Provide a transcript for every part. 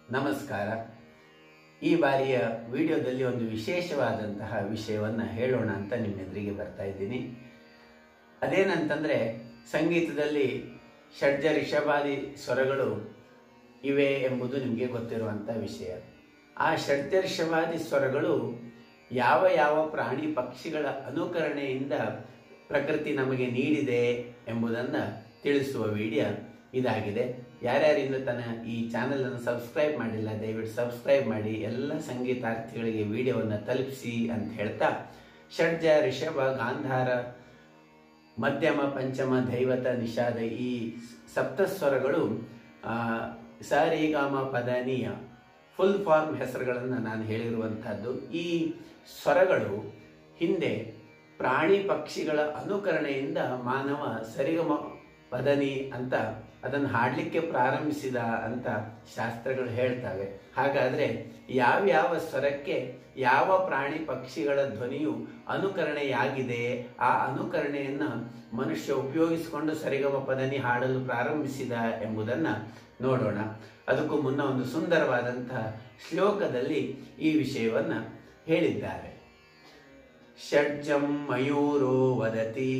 ನಮಸ್ಕಾರ ಈ ಬಾರಿಯ ವಿಡಿಯೋದಲ್ಲಿ ಒಂದು ವಿಶೇಷವಾದಂತಹ ವಿಷಯವನ್ನು ಹೇಳೋಣ ಅಂತ ನಿಮ್ಮ ಎದುರಿಗೆ ಬರ್ತಾ ಇದ್ದೀನಿ ಅದೇನಂತಂದರೆ ಸಂಗೀತದಲ್ಲಿ ಷಡ್ಜ ರಿಷಭಾದಿ ಸ್ವರಗಳು ಇವೆ ಎಂಬುದು ನಿಮಗೆ ಗೊತ್ತಿರುವಂಥ ವಿಷಯ ಆ ಷಡ್ಜ ರಿಷಭಾದಿ ಸ್ವರಗಳು ಯಾವ ಯಾವ ಪ್ರಾಣಿ ಪಕ್ಷಿಗಳ ಅನುಕರಣೆಯಿಂದ ಪ್ರಕೃತಿ ನಮಗೆ ನೀಡಿದೆ ಎಂಬುದನ್ನು ತಿಳಿಸುವ ವಿಡಿಯೋ ಇದಾಗಿದೆ ಯಾರ್ಯಾರು ಇನ್ನು ತನ್ನ ಈ ಚಾನಲನ್ನು ಸಬ್ಸ್ಕ್ರೈಬ್ ಮಾಡಿಲ್ಲ ದಯವಿಟ್ಟು ಸಬ್ಸ್ಕ್ರೈಬ್ ಮಾಡಿ ಎಲ್ಲ ಸಂಗೀತಾರ್ಥಿಗಳಿಗೆ ವಿಡಿಯೋವನ್ನು ತಲುಪಿಸಿ ಅಂತ ಹೇಳ್ತಾ ಷಡ್ಜ ರಿಷಭ ಗಾಂಧಾರ ಮಧ್ಯಮ ಪಂಚಮ ದೈವತ ನಿಷಾದ ಈ ಸಪ್ತಸ್ವರಗಳು ಆ, ಸ ರಿ ಗ ಮ ಪದ ನಿಯ ಫುಲ್ ಫಾರ್ಮ್ ಹೆಸರುಗಳನ್ನು ನಾನು ಹೇಳಿರುವಂತಹದ್ದು ಈ ಸ್ವರಗಳು ಹಿಂದೆ ಪ್ರಾಣಿ ಪಕ್ಷಿಗಳ ಅನುಕರಣೆಯಿಂದ ಮಾನವ ಸರಿಗಮ ಪದನಿ ಅಂತ ಅದನ್ನು ಹಾಡಲಿಕ್ಕೆ ಪ್ರಾರಂಭಿಸಿದ ಅಂತ ಶಾಸ್ತ್ರಗಳು ಹೇಳ್ತವೆ ಹಾಗಾದರೆ ಯಾವ್ಯಾವ ಸ್ವರಕ್ಕೆ ಯಾವ ಪ್ರಾಣಿ ಪಕ್ಷಿಗಳ ಧ್ವನಿಯು ಅನುಕರಣೆಯಾಗಿದೆ ಆ ಅನುಕರಣೆಯನ್ನು ಮನುಷ್ಯ ಉಪಯೋಗಿಸಿಕೊಂಡು ಸರಿಗಮ ಪದನಿ ಹಾಡಲು ಪ್ರಾರಂಭಿಸಿದ ಎಂಬುದನ್ನು ನೋಡೋಣ ಅದಕ್ಕೂ ಮುನ್ನ ಒಂದು ಸುಂದರವಾದಂತಹ ಶ್ಲೋಕದಲ್ಲಿ ಈ ವಿಷಯವನ್ನು ಹೇಳಿದ್ದಾರೆ ಷಡ್ಜಂ ಮಯೂರೋ ವದತಿ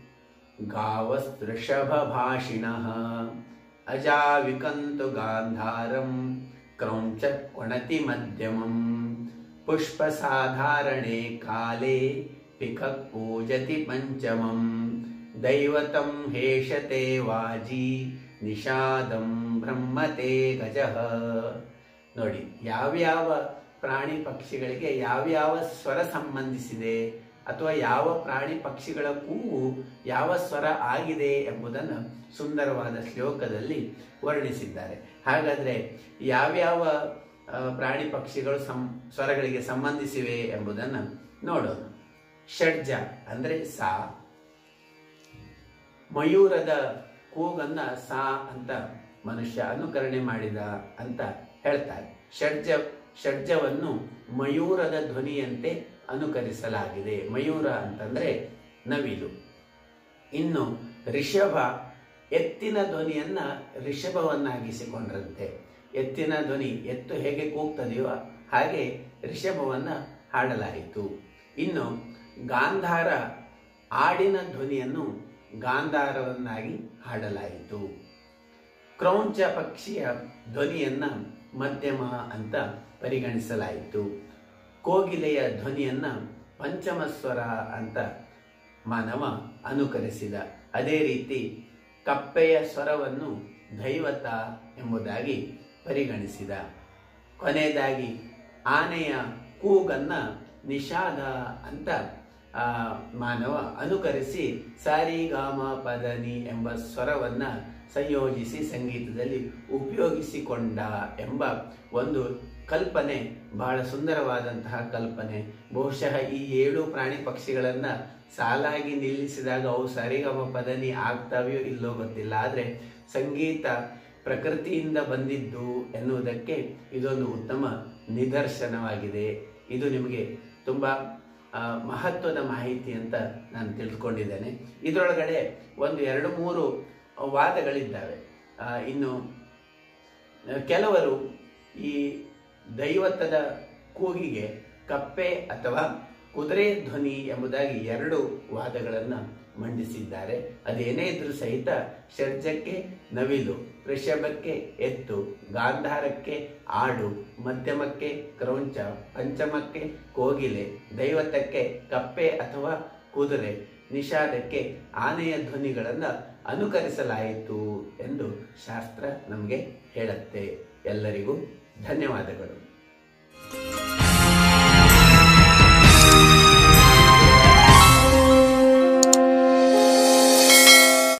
ಗಾವಸ್ತೃಷಭಭಾಷಿಣಃ ಅಜಾವಿಕಂತು ಗಾಂಧಾರಂ ಕ್ರೌಂಚ ಕೊಣತಿ ಮಧ್ಯಮಂ ಪುಷ್ಪಸಾಧಾರಣೆ ಕಾಲೇ ಪಿಖಕ್ ಪೂಜತಿ ಪಂಚಮಂ ದೈವತಂ ಹೇಷತೆ ವಾಜಿ ನಿಷಾದಂ ಬ್ರಹ್ಮತೆ ಗಜಃ ನೋಡಿ ಯಾವ್ಯಾವ ಪ್ರಾಣಿ ಪಕ್ಷಿಗಳಿಗೆ ಯಾವ್ಯಾವ ಸ್ವರ ಸಂಬಂಧಿಸಿದೆ ಅಥವಾ ಯಾವ ಪ್ರಾಣಿ ಪಕ್ಷಿಗಳ ಕೂಗು ಯಾವ ಸ್ವರ ಆಗಿದೆ ಎಂಬುದನ್ನು ಸುಂದರವಾದ ಶ್ಲೋಕದಲ್ಲಿ ವರ್ಣಿಸಿದ್ದಾರೆ ಹಾಗಾದರೆ ಯಾವ್ಯಾವ ಆ, ಪ್ರಾಣಿ ಪಕ್ಷಿಗಳು ಸಂ ಸ್ವರಗಳಿಗೆ ಸಂಬಂಧಿಸಿವೆ ಎಂಬುದನ್ನು ನೋಡೋಣ ಷಡ್ಜ ಅಂದರೆ ಸಾ ಮಯೂರದ ಕೂಗನ್ನ ಸಾ ಅಂತ ಮನುಷ್ಯ ಅನುಕರಣೆ ಮಾಡಿದ ಅಂತ ಹೇಳ್ತಾರೆ ಷಡ್ಜ ಷಡ್ಜವನ್ನು ಮಯೂರದ ಧ್ವನಿಯಂತೆ ಅನುಕರಿಸಲಾಗಿದೆ ಮಯೂರ ಅಂತಂದ್ರೆ ನವಿಲು ಇನ್ನು ರಿಷಭ ಎತ್ತಿನ ಧ್ವನಿಯನ್ನ ರಿಷಭವನ್ನಾಗಿಸಿಕೊಂಡ್ರಂತೆ ಎತ್ತಿನ ಧ್ವನಿ ಎತ್ತು ಹೇಗೆ ಕೂಗ್ತದೆಯೋ ಹಾಗೆ ರಿಷಭವನ್ನ ಹಾಡಲಾಯಿತು ಇನ್ನು ಗಾಂಧಾರ ಆಡಿನ ಧ್ವನಿಯನ್ನು ಗಾಂಧಾರವನ್ನಾಗಿ ಹಾಡಲಾಯಿತು ಕ್ರೌಂಚ ಪಕ್ಷಿಯ ಧ್ವನಿಯನ್ನ ಮಧ್ಯಮ ಅಂತ ಪರಿಗಣಿಸಲಾಯಿತು ಕೋಗಿಲೆಯ ಧ್ವನಿಯನ್ನ ಪಂಚಮ ಸ್ವರ ಅಂತ ಮಾನವ ಅನುಕರಿಸಿದ ಅದೇ ರೀತಿ ಕಪ್ಪೆಯ ಸ್ವರವನ್ನು ದೈವತ ಎಂಬುದಾಗಿ ಪರಿಗಣಿಸಿದ ಕೊನೆಯದಾಗಿ ಆನೆಯ ಕೂಗನ್ನ ನಿಷಾದ ಅಂತ ಆ, ಮಾನವ ಅನುಕರಿಸಿ ಸಾರಿ ಗಾಮ ಪದನಿ ಎಂಬ ಸ್ವರವನ್ನ ಸಂಯೋಜಿಸಿ ಸಂಗೀತದಲ್ಲಿ ಉಪಯೋಗಿಸಿಕೊಂಡ ಎಂಬ ಒಂದು ಕಲ್ಪನೆ ಬಹಳ ಸುಂದರವಾದಂತಹ ಕಲ್ಪನೆ ಬಹುಶಃ ಈ ಏಳು ಪ್ರಾಣಿ ಪಕ್ಷಿಗಳನ್ನ ಸಾಲಾಗಿ ನಿಲ್ಲಿಸಿದಾಗ ಅವು ಸರಿಗಮ ಪದನಿ ಆಗ್ತಾವೆಯೋ ಇಲ್ಲೋ ಗೊತ್ತಿಲ್ಲ ಆದರೆ ಸಂಗೀತ ಪ್ರಕೃತಿಯಿಂದ ಬಂದಿದ್ದು ಎನ್ನುವುದಕ್ಕೆ ಇದೊಂದು ಉತ್ತಮ ನಿದರ್ಶನವಾಗಿದೆ ಇದು ನಿಮಗೆ ತುಂಬ ಆ, ಮಹತ್ವದ ಮಾಹಿತಿ ಅಂತ ನಾನು ತಿಳ್ಕೊಂಡಿದ್ದೇನೆ ಇದರೊಳಗಡೆ ಒಂದು ಎರಡು ಮೂರು ವಾದಗಳಿದ್ದಾವೆ ಆ, ಇನ್ನು ಕೆಲವರು ಈ ದೈವತದ ಕೂಗಿಗೆ ಕಪ್ಪೆ ಅಥವಾ ಕುದುರೆ ಧ್ವನಿ ಎಂಬುದಾಗಿ ಎರಡು ವಾದಗಳನ್ನು ಮಂಡಿಸಿದ್ದಾರೆ ಅದೇನೇ ಇದ್ರೂ ಸಹಿತ ಷಡ್ಜಕ್ಕೆ ನವಿಲು ಋಷಭಕ್ಕೆ ಎತ್ತು ಗಾಂಧಾರಕ್ಕೆ ಆಡು ಮಧ್ಯಮಕ್ಕೆ ಕ್ರೌಂಚ ಪಂಚಮಕ್ಕೆ ಕೋಗಿಲೆ ದೈವತಕ್ಕೆ ಕಪ್ಪೆ ಅಥವಾ ಕುದುರೆ ನಿಷಾದಕ್ಕೆ ಆನೆಯ ಧ್ವನಿಗಳನ್ನು ಅನುಕರಿಸಲಾಯಿತು ಎಂದು ಶಾಸ್ತ್ರ ನಮಗೆ ಹೇಳುತ್ತೆ ಎಲ್ಲರಿಗೂ ಧನ್ಯವಾದಗಳು